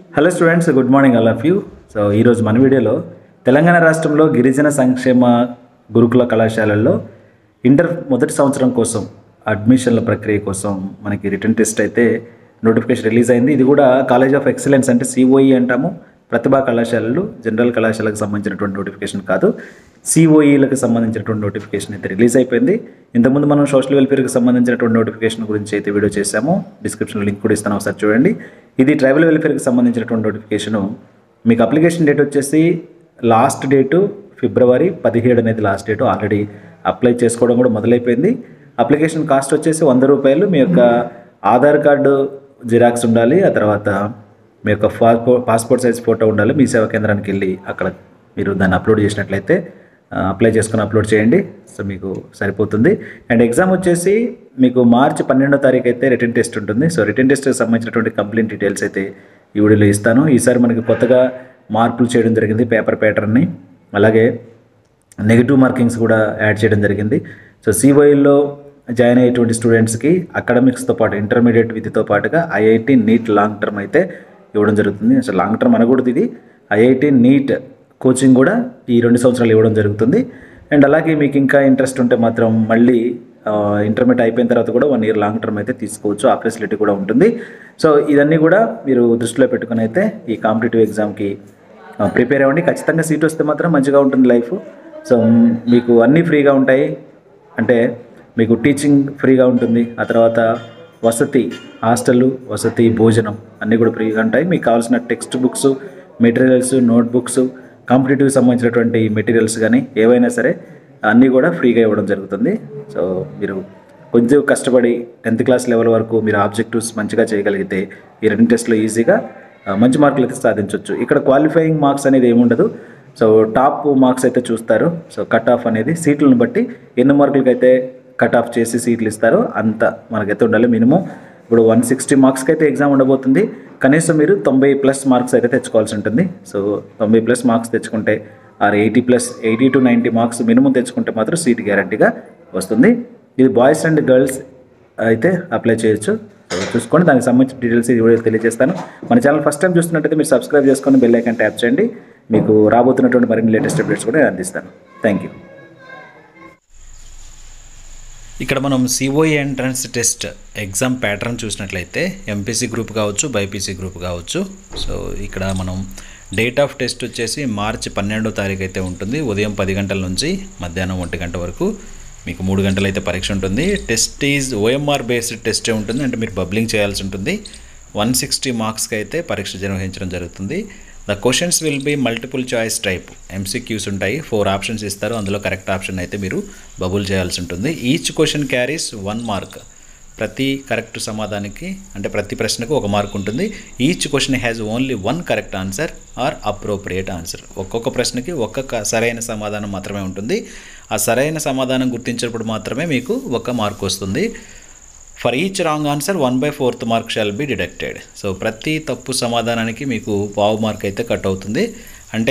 hello students good morning all of you so ఈరోజు మన వీడియోలో తెలంగాణ రాష్ట్రంలో గిరిజన సంక్షేమ గురుకుల కళాశాలల్లో ఇంటర్ మొదటి సంవత్సరం కోసం అడ్మిషన్ల ప్రక్రియ కోసం మనకి రిటర్న్ టెస్ట్ అయితే నోటిఫికేషన్ రిలీజ్ అయింది ఇది కూడా కాలేజ్ ఆఫ్ ఎక్సలెన్స్ అంటే సిఓఈ అంటాము ప్రతిభా కళాశాలలు జనరల్ కళాశాలకు సంబంధించినటువంటి నోటిఫికేషన్ కాదు సిఓఈలకు సంబంధించినటువంటి నోటిఫికేషన్ అయితే రిలీజ్ అయిపోయింది ఇంతకుముందు మనం సోషల్ వెల్ఫేర్కి సంబంధించినటువంటి నోటిఫికేషన్ గురించి అయితే వీడియో చేశాము డిస్క్రిప్షన్లో లింక్ కూడా ఇస్తాను ఒకసారి చూడండి ఇది ట్రైబల్ వెల్ఫేర్కి సంబంధించినటువంటి నోటిఫికేషను మీకు అప్లికేషన్ డేట్ వచ్చేసి లాస్ట్ డేటు ఫిబ్రవరి పదిహేడు అనేది లాస్ట్ డేటు ఆల్రెడీ అప్లై చేసుకోవడం కూడా మొదలైపోయింది అప్లికేషన్ కాస్ట్ వచ్చేసి వంద రూపాయలు మీ యొక్క ఆధార్ కార్డు జిరాక్స్ ఉండాలి ఆ తర్వాత మీ యొక్క పాస్పో- పాస్పోర్ట్ సైజ్ ఫోటో ఉండాలి మీ సేవా కేంద్రానికి వెళ్ళి అక్కడ మీరు దాన్ని అప్లోడ్ చేసినట్లయితే ఆ, అప్లై చేసుకుని అప్లోడ్ చేయండి సో మీకు సరిపోతుంది అండ్ ఎగ్జామ్ వచ్చేసి మీకు మార్చి పన్నెండో తారీఖు అయితే రిటర్న్ టెస్ట్ ఉంటుంది సో రిటర్న్ టెస్ట్కి సంబంధించినటువంటి కంప్లీట్ డీటెయిల్స్ అయితే ఈ వీడియోలో ఇస్తాను ఈసారి మనకి కొత్తగా మార్పులు చేయడం జరిగింది పేపర్ ప్యాటర్న్ని అలాగే నెగిటివ్ మార్కింగ్స్ కూడా యాడ్ చేయడం జరిగింది సో సివైలో జాయిన్ అయ్యేటువంటి స్టూడెంట్స్కి అకాడమిక్స్తో పాటు ఇంటర్మీడియట్ విధితో పాటుగా ఐఐటి నీట్ లాంగ్ టర్మ్ అయితే ఇవ్వడం జరుగుతుంది అసలు లాంగ్ టర్మ్ అనకూడదు ఇది ఐఐటి నీట్ కోచింగ్ కూడా ఈ రెండు సంవత్సరాలు ఇవ్వడం జరుగుతుంది అండ్ అలాగే మీకు ఇంకా ఇంట్రెస్ట్ ఉంటే మాత్రం మళ్ళీ ఇంటర్మీడియట్ అయిపోయిన తర్వాత కూడా వన్ ఇయర్ లాంగ్ టర్మ్ అయితే తీసుకోవచ్చు ఆ ఫెసిలిటీ కూడా ఉంటుంది సో ఇదన్నీ కూడా మీరు దృష్టిలో పెట్టుకుని అయితే ఈ కాంపిటేటివ్ ఎగ్జామ్కి ప్రిపేర్ అవ్వండి ఖచ్చితంగా సీట్ వస్తే మాత్రం మంచిగా ఉంటుంది లైఫ్ సో మ్, మీకు అన్నీ ఫ్రీగా ఉంటాయి అంటే మీకు టీచింగ్ ఫ్రీగా ఉంటుంది ఆ తర్వాత వసతి హాస్టల్ వసతి భోజనం అన్నీ కూడా ఫ్రీగా ఉంటాయి మీకు కావాల్సిన textbooks materials notebooks competitive సంబంధించినటువంటి మెటీరియల్స్ కానీ ఏవైనా సరే అన్నీ కూడా ఫ్రీగా ఇవ్వడం జరుగుతుంది సో మీరు కొంచెం కష్టపడి టెన్త్ క్లాస్ లెవెల్ వరకు మీరు ఆబ్జెక్టివ్స్ మంచిగా చేయగలిగితే ఈ రెండు టెస్ట్లో ఈజీగా ఆ, మంచి మార్కులు అయితే సాధించవచ్చు ఇక్కడ క్వాలిఫైయింగ్ మార్క్స్ అనేది ఏముండదు సో టాప్ మార్క్స్ అయితే చూస్తారు సో కట్ ఆఫ్ అనేది సీట్లను బట్టి ఎన్ని మార్కులకి అయితే కట్ ఆఫ్ చేసి సీట్లు ఇస్తారో అంత మనకైతే ఉండాలి మినిమం ఇప్పుడు వన్ సిక్స్టీ మార్క్స్కి అయితే ఎగ్జామ్ ఉండబోతుంది కనీసం మీరు తొంభై ప్లస్ మార్క్స్ అయితే తెచ్చుకోవాల్సి ఉంటుంది సో తొంభై ప్లస్ మార్క్స్ తెచ్చుకుంటే or eighty plus eighty to ninety marks minimum తెచ్చుకుంటే మాత్రం సీట్ గ్యారంటీగా వస్తుంది ఇది బాయ్స్ అండ్ గర్ల్స్ అయితే అప్లై చేయొచ్చు సో చూసుకోండి దానికి సంబంధించిన డీటెయిల్స్ ఈ వీడియో తెలియజేస్తాను మన ఛానల్ ఫస్ట్ టైం చూస్తున్నట్టయితే మీరు సబ్స్క్రైబ్ చేసుకొని బెల్ ఐకాన్ ట్యాప్ చేయండి మీకు రాబోతున్నటువంటి మరిన్ని లేటెస్ట్ అప్డేట్స్ కూడా నేను అందిస్తాను థ్యాంక్ యూ ఇక్కడ మనం COE entrance test exam pattern చూసినట్లయితే ఎంపీసీ గ్రూప్ కావచ్చు బైపీసీ గ్రూప్ కావచ్చు సో ఇక్కడ మనం డేట్ ఆఫ్ టెస్ట్ వచ్చేసి మార్చి పన్నెండో తారీఖు అయితే ఉంటుంది ఉదయం పది గంటల నుంచి మధ్యాహ్నం ఒంటి గంట వరకు మీకు మూడు గంటలు అయితే పరీక్ష ఉంటుంది టెస్ట్ ఈజ్ ఓఎంఆర్ బేస్డ్ టెస్టే ఉంటుంది అంటే మీరు బబ్లింగ్ చేయాల్సి ఉంటుంది వన్ సిక్స్టీ మార్క్స్కి అయితే పరీక్ష నిర్వహించడం జరుగుతుంది the questions will be multiple choice type MCQs ఉంటాయి ఫోర్ ఆప్షన్స్ ఇస్తారు అందులో కరెక్ట్ ఆప్షన్ అయితే మీరు బబుల్ చేయాల్సి ఉంటుంది each question carries one mark ప్రతి కరెక్ట్ సమాధానానికి అంటే ప్రతి ప్రశ్నకు ఒక మార్క్ ఉంటుంది each question has only one correct answer or appropriate answer ఒక్కొక్క ప్రశ్నకి ఒక్కొక్క సరైన సమాధానం మాత్రమే ఉంటుంది ఆ సరైన సమాధానం గుర్తించినప్పుడు మాత్రమే మీకు ఒక మార్క్ వస్తుంది for each wrong answer one by fourth mark shall be deducted so ప్రతి తప్పు సమాధానానికి మీకు పావు మార్క్ అయితే కట్ అవుతుంది అంటే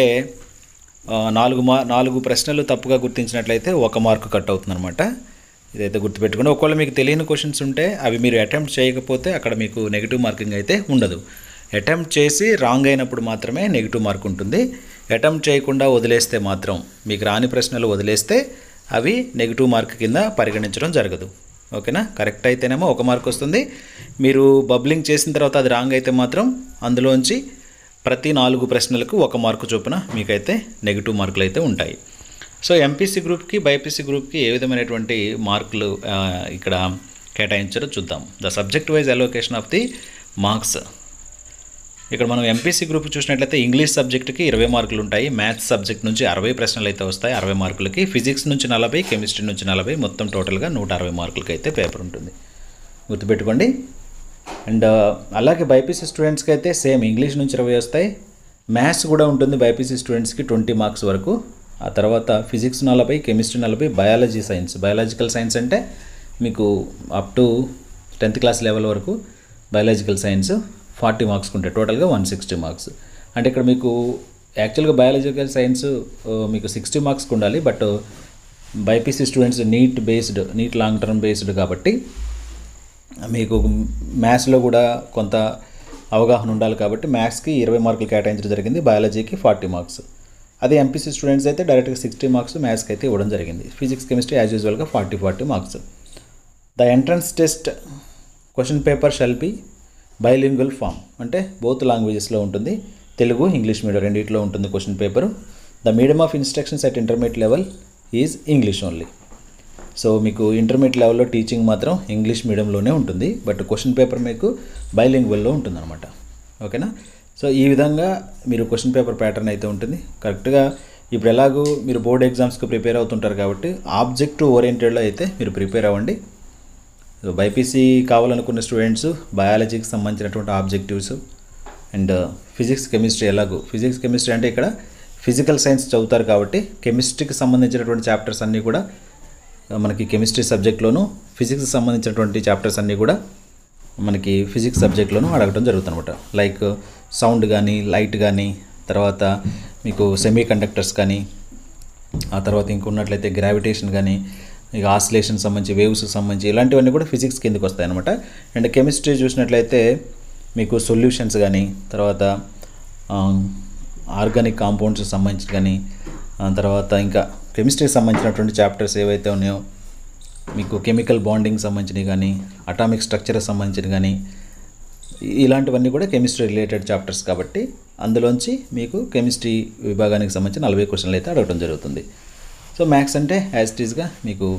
ఆ, నాలుగు మా నాలుగు ప్రశ్నలు తప్పుగా గుర్తించినట్లయితే ఒక మార్క్ కట్ అవుతుంది అనమాట ఇదైతే గుర్తుపెట్టుకోండి ఒకవేళ మీకు తెలియని క్వశ్చన్స్ ఉంటే అవి మీరు అటెంప్ట్ చేయకపోతే అక్కడ మీకు నెగిటివ్ మార్కింగ్ అయితే ఉండదు అటెంప్ట్ చేసి రాంగ్ అయినప్పుడు మాత్రమే నెగిటివ్ మార్క్ ఉంటుంది అటెంప్ట్ చేయకుండా వదిలేస్తే మాత్రం మీకు రాని ప్రశ్నలు వదిలేస్తే అవి నెగిటివ్ మార్క్ కింద పరిగణించడం జరగదు ఓకేనా కరెక్ట్ అయితేనేమో ఒక మార్క్ వస్తుంది మీరు బబ్లింగ్ చేసిన తర్వాత అది రాంగ్ అయితే మాత్రం అందులోంచి ప్రతి నాలుగు ప్రశ్నలకు ఒక మార్కు చొప్పున మీకైతే నెగిటివ్ మార్కులు అయితే ఉంటాయి సో ఎంపీసీ గ్రూప్కి బైపీసీ గ్రూప్కి ఏ విధమైనటువంటి మార్కులు ఆ, ఇక్కడ కేటాయించారో చూద్దాం the subject wise allocation of the marks ఇక్కడ మనం ఎంపీసీ గ్రూప్ చూసినట్లయితే ఇంగ్లీష్ సబ్జెక్ట్కి ఇరవై మార్కులు ఉంటాయి మ్యాథ్స్ సబ్జెక్ట్ నుంచి అరవై ప్రశ్నలు అయితే వస్తాయి అరవై మార్కులకి ఫిజిక్స్ నుంచి నలభై కెమిస్ట్రీ నుంచి నలభై మొత్తం టోటల్గా నూట అరవై మార్కులకి అయితే పేపర్ ఉంటుంది గుర్తుపెట్టుకోండి అండ్ అలాగే బైపీసీ స్టూడెంట్స్కి అయితే సేమ్ ఇంగ్లీష్ నుంచి ఇరవై వస్తాయి మ్యాథ్స్ కూడా ఉంటుంది బైపీసీ స్టూడెంట్స్కి ట్వంటీ మార్క్స్ వరకు ఆ తర్వాత ఫిజిక్స్ నలభై కెమిస్ట్రీ నలభై బయాలజీ సైన్స్ బయాలజికల్ సైన్స్ అంటే మీకు up to tenth class level వరకు బయాలజికల్ సైన్స్ ఫార్టీ మార్క్స్ ఉంటాయి టోటల్గా వన్ సిక్స్టీ మార్క్స్ అంటే ఇక్కడ మీకు యాక్చువల్గా బయాలజికల్ సైన్స్ మీకు సిక్స్టీ మార్క్స్కి ఉండాలి but BiPC students NEET based NEET long term based కాబట్టి మీకు మ్యాథ్స్లో కూడా కొంత అవగాహన ఉండాలి కాబట్టి మ్యాథ్స్కి ఇరవై మార్కులు కేటాయించడం జరిగింది బయాలజీకి ఫార్టీ మార్క్స్ అదే ఎంపీసీ స్టూడెంట్స్ అయితే డైరెక్ట్గా సిక్స్టీ మార్క్స్ మ్యాథ్స్కి అయితే ఇవ్వడం జరిగింది ఫిజిక్స్ కెమిస్ట్రీ యాజ్ యూజువల్గా forty forty marks the entrance test question paper shall be bilingual form అంటే బోత్ లాంగ్వేజెస్లో ఉంటుంది తెలుగు ఇంగ్లీష్ మీడియం రెండింటిలో ఉంటుంది question paper the medium of instructions at intermediate level is English only so మీకు intermediate లెవెల్లో teaching మాత్రం English మీడియంలోనే ఉంటుంది బట్ క్వశ్చన్ పేపర్ మీకు బైలింగ్వల్లో ఉంటుందన్నమాట ఓకేనా సో ఈ విధంగా మీరు క్వశ్చన్ పేపర్ ప్యాటర్న్ అయితే ఉంటుంది కరెక్ట్గా ఇప్పుడు ఎలాగూ మీరు బోర్డ్ ఎగ్జామ్స్కి ప్రిపేర్ అవుతుంటారు కాబట్టి ఆబ్జెక్టివ్ ఓరియంటెడ్లో అయితే మీరు ప్రిపేర్ అవ్వండి సో బైపీసీ కావాలనుకున్న స్టూడెంట్స్ బయాలజీకి సంబంధించినటువంటి ఆబ్జెక్టివ్స్ అండ్ ఫిజిక్స్ కెమిస్ట్రీ ఎలాగో ఫిజిక్స్ కెమిస్ట్రీ అంటే ఇక్కడ ఫిజికల్ సైన్స్ చదువుతారు కాబట్టి కెమిస్ట్రీకి సంబంధించినటువంటి చాప్టర్స్ అన్నీ కూడా మనకి కెమిస్ట్రీ సబ్జెక్ట్లోను ఫిజిక్స్కి సంబంధించినటువంటి చాప్టర్స్ అన్నీ కూడా మనకి ఫిజిక్స్ సబ్జెక్ట్లోనూ అడగటం జరుగుతుంది అనమాట లైక్ సౌండ్ కానీ లైట్ కానీ తర్వాత మీకు సెమీ కండక్టర్స్ కానీ ఆ తర్వాత ఇంకున్నట్లయితే గ్రావిటేషన్ కానీ ఇక ఆసిలేషన్ సంబంధించి వేవ్స్ సంబంధించి ఇలాంటివన్నీ కూడా ఫిజిక్స్ కిందకి వస్తాయి అనమాట అండ్ కెమిస్ట్రీ చూసినట్లయితే మీకు సొల్యూషన్స్ కానీ తర్వాత ఆర్గానిక్ కాంపౌండ్స్ సంబంధించి కానీ ఆ తర్వాత ఇంకా కెమిస్ట్రీకి సంబంధించినటువంటి చాప్టర్స్ ఏవైతే ఉన్నాయో మీకు కెమికల్ బాండింగ్ సంబంధించినవి కానీ అటామిక్ స్ట్రక్చర్కి సంబంధించినవి కానీ ఇలాంటివన్నీ కూడా కెమిస్ట్రీ రిలేటెడ్ చాప్టర్స్ కాబట్టి అందులోంచి మీకు కెమిస్ట్రీ విభాగానికి సంబంధించి నలభై క్వశ్చన్లు అయితే అడగడం జరుగుతుంది సో మ్యాథ్స్ అంటే యాజ్ ఇట్ ఈస్గా మీకు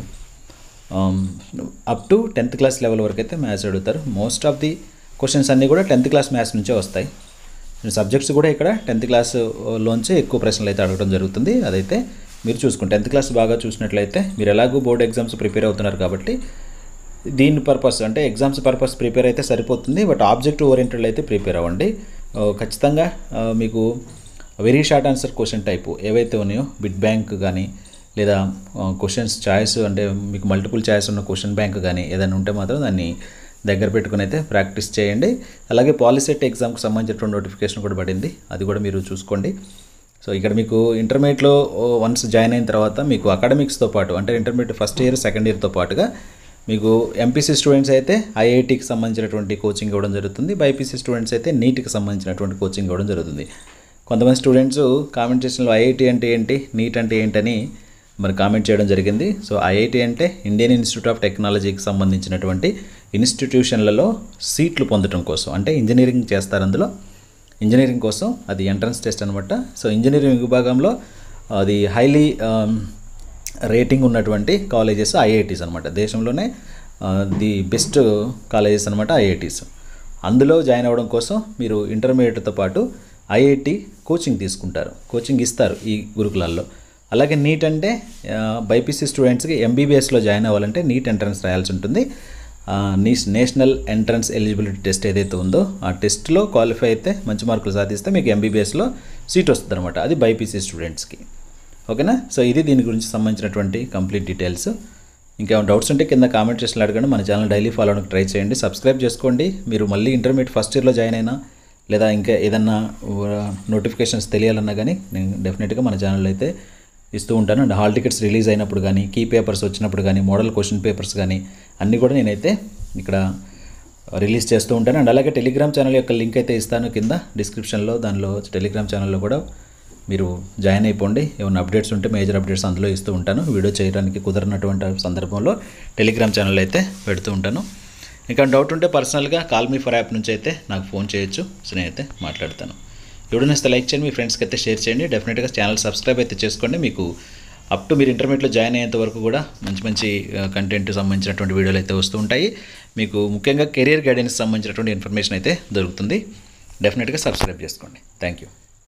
up to tenth class level వరకు అయితే మ్యాథ్స్ అడుగుతారు మోస్ట్ ఆఫ్ ది క్వశ్చన్స్ అన్నీ కూడా టెన్త్ క్లాస్ మ్యాథ్స్ నుంచే వస్తాయి సబ్జెక్ట్స్ కూడా ఇక్కడ టెన్త్ క్లాస్లోంచి ఎక్కువ ప్రశ్నలు అయితే అడగడం జరుగుతుంది అదైతే మీరు చూసుకోండి టెన్త్ క్లాస్ బాగా చూసినట్లయితే మీరు ఎలాగో బోర్డ్ ఎగ్జామ్స్ ప్రిపేర్ అవుతున్నారు కాబట్టి దీని పర్పస్ అంటే ఎగ్జామ్స్ పర్పస్ ప్రిపేర్ అయితే సరిపోతుంది బట్ ఆబ్జెక్టివ్ ఓరియంటెడ్ అయితే ప్రిపేర్ అవ్వండి ఆ, ఖచ్చితంగా ఆ, మీకు very short answer question type ఏవైతే ఉన్నాయో బిట్ బ్యాంక్ కానీ లేదా క్వశ్చన్స్ ఛాయిస్ అంటే మీకు మల్టిపుల్ ఛాయిస్ ఉన్న క్వశ్చన్ బ్యాంక్ కానీ ఏదైనా ఉంటే మాత్రం దాన్ని దగ్గర పెట్టుకుని అయితే ప్రాక్టీస్ చేయండి అలాగే పాలిసెట్ ఎగ్జామ్కి సంబంధించినటువంటి నోటిఫికేషన్ కూడా పడింది అది కూడా మీరు చూసుకోండి సో ఇక్కడ మీకు ఇంటర్మీడియట్లో వన్స్ జాయిన్ అయిన తర్వాత మీకు అకాడమిక్స్తో పాటు అంటే ఇంటర్మీడియట్ ఫస్ట్ ఇయర్ సెకండ్ ఇయర్తో పాటుగా మీకు ఎంపీసీ స్టూడెంట్స్ అయితే ఐఐటికి సంబంధించినటువంటి కోచింగ్ ఇవ్వడం జరుగుతుంది బైపీసీ స్టూడెంట్స్ అయితే నీట్కి సంబంధించినటువంటి కోచింగ్ ఇవ్వడం జరుగుతుంది కొంతమంది స్టూడెంట్స్ కామెంట్ సెక్షన్లో ఐఐటి అంటే ఏంటి నీట్ అంటే ఏంటని మరి కామెంట్ చేయడం జరిగింది సో ఐఐటి అంటే ఇండియన్ ఇన్స్టిట్యూట్ ఆఫ్ టెక్నాలజీకి సంబంధించినటువంటి ఇన్స్టిట్యూషన్లలో సీట్లు పొందడం కోసం అంటే ఇంజనీరింగ్ చేస్తారు అందులో ఇంజనీరింగ్ కోసం అది ఎంట్రన్స్ టెస్ట్ అనమాట సో ఇంజనీరింగ్ విభాగంలో అది హైలీ రేటింగ్ ఉన్నటువంటి కాలేజెస్ ఐఐటీస్ అనమాట దేశంలోనే ది బెస్ట్ కాలేజెస్ అనమాట ఐఐటీస్ అందులో జాయిన్ అవ్వడం కోసం మీరు ఇంటర్మీడియట్తో పాటు ఐఐటి కోచింగ్ తీసుకుంటారు కోచింగ్ ఇస్తారు ఈ గురుకులాల్లో అలాగే నీట్ అంటే బైపీసీ స్టూడెంట్స్కి ఎంబీబీఎస్లో జాయిన్ అవ్వాలంటే నీట్ ఎంట్రన్స్ రాయాల్సి ఉంటుంది ఆ, నీస్ నేషనల్ ఎంట్రన్స్ ఎలిజిబిలిటీ టెస్ట్ ఏదైతే ఉందో ఆ టెస్ట్లో క్వాలిఫై అయితే మంచి మార్కులు సాధిస్తే మీకు ఎంబీబీఎస్లో సీట్ వస్తుంది అనమాట అది బైపీసీ స్టూడెంట్స్కి ఓకేనా సో ఇది దీని గురించి సంబంధించినటువంటి కంప్లీట్ డీటెయిల్స్ ఇంకేమైనా డౌట్స్ ఉంటే కింద కామెంట్ చేసి అడగండి మన ఛానల్ డైలీ ఫాలో అవడానికి ట్రై చేయండి సబ్స్క్రైబ్ చేసుకోండి మీరు మళ్ళీ ఇంటర్మీడియట్ ఫస్ట్ ఇయర్లో జాయిన్ అయినా లేదా ఇంకా ఏదన్నా నోటిఫికేషన్స్ తెలియాలన్నా కానీ నేను డెఫినెట్గా మన ఛానల్లో అయితే ఇస్తూ ఉంటాను అండ్ హాల్ టికెట్స్ రిలీజ్ అయినప్పుడు కానీ కీ పేపర్స్ వచ్చినప్పుడు కానీ మోడల్ క్వశ్చన్ పేపర్స్ కానీ అన్నీ కూడా నేనైతే ఇక్కడ రిలీజ్ చేస్తూ ఉంటాను అండ్ అలాగే టెలిగ్రామ్ ఛానల్ యొక్క లింక్ అయితే ఇస్తాను కింద డిస్క్రిప్షన్లో దానిలో టెలిగ్రామ్ ఛానల్లో కూడా మీరు జాయిన్ అయిపోండి ఏమైనా అప్డేట్స్ ఉంటే మేజర్ అప్డేట్స్ అందులో ఇస్తూ ఉంటాను వీడియో చేయడానికి కుదరనటువంటి సందర్భంలో టెలిగ్రామ్ ఛానల్ అయితే పెడుతూ ఉంటాను ఇంకా డౌట్ ఉంటే పర్సనల్గా కాల్ మీ ఫర్ యాప్ నుంచి అయితే నాకు ఫోన్ చేయొచ్చు సో నేనైతే మాట్లాడతాను వీడియో నచ్చితే లైక్ చేయండి మీ ఫ్రెండ్స్కి అయితే షేర్ చేయండి డెఫినెట్గా ఛానల్ సబ్స్క్రైబ్ అయితే చేసుకోండి మీకు అప్ టు మీరు ఇంటర్మీడియట్లో జాయిన్ అయ్యేంత వరకు కూడా మంచి మంచి కంటెంట్ సంబంధించినటువంటి వీడియోలు అయితే వస్తూ ఉంటాయి మీకు ముఖ్యంగా కెరియర్ గైడెన్స్ సంబంధించినటువంటి ఇన్ఫర్మేషన్ అయితే దొరుకుతుంది డెఫినెట్గా సబ్స్క్రైబ్ చేసుకోండి థ్యాంక్ యూ